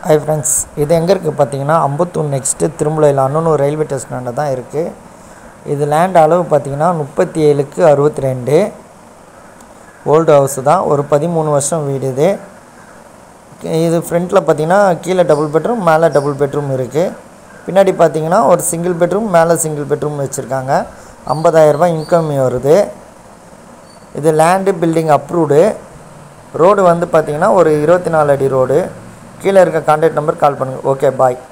hi friends இது எங்கே இருக்குது பார்த்தீங்கன்னா அம்பத்தூர் நெக்ஸ்ட்டு திருமலையில் அண்ணனூர் ரயில்வே ஸ்டேஷனாண்ட தான் இருக்குது இது லேண்ட் அளவு பார்த்தீங்கன்னா முப்பத்தி ஏழுக்கு அறுபத்தி ரெண்டு ஓல்டு ஹவுஸ் தான் ஒரு பதிமூணு வருஷம் வீடு இது இது ஃப்ரண்ட்டில் பார்த்தீங்கன்னா கீழே டபுள் பெட்ரூம் மேலே டபுள் பெட்ரூம் இருக்குது பின்னாடி பார்த்தீங்கன்னா ஒரு சிங்கிள் பெட்ரூம் மேலே சிங்கிள் பெட்ரூம் வச்சுருக்காங்க ஐம்பதாயிரரூபா இன்கம் வருது இது லேண்டு பில்டிங் அப்ரூவ்டு ரோடு வந்து பார்த்தீங்கன்னா ஒரு இருபத்தி நாலு அடி ரோடு கீழே இருக்க கான்டாக்ட் நம்பர் கால் பண்ணுங்கள் ஓகே பாய்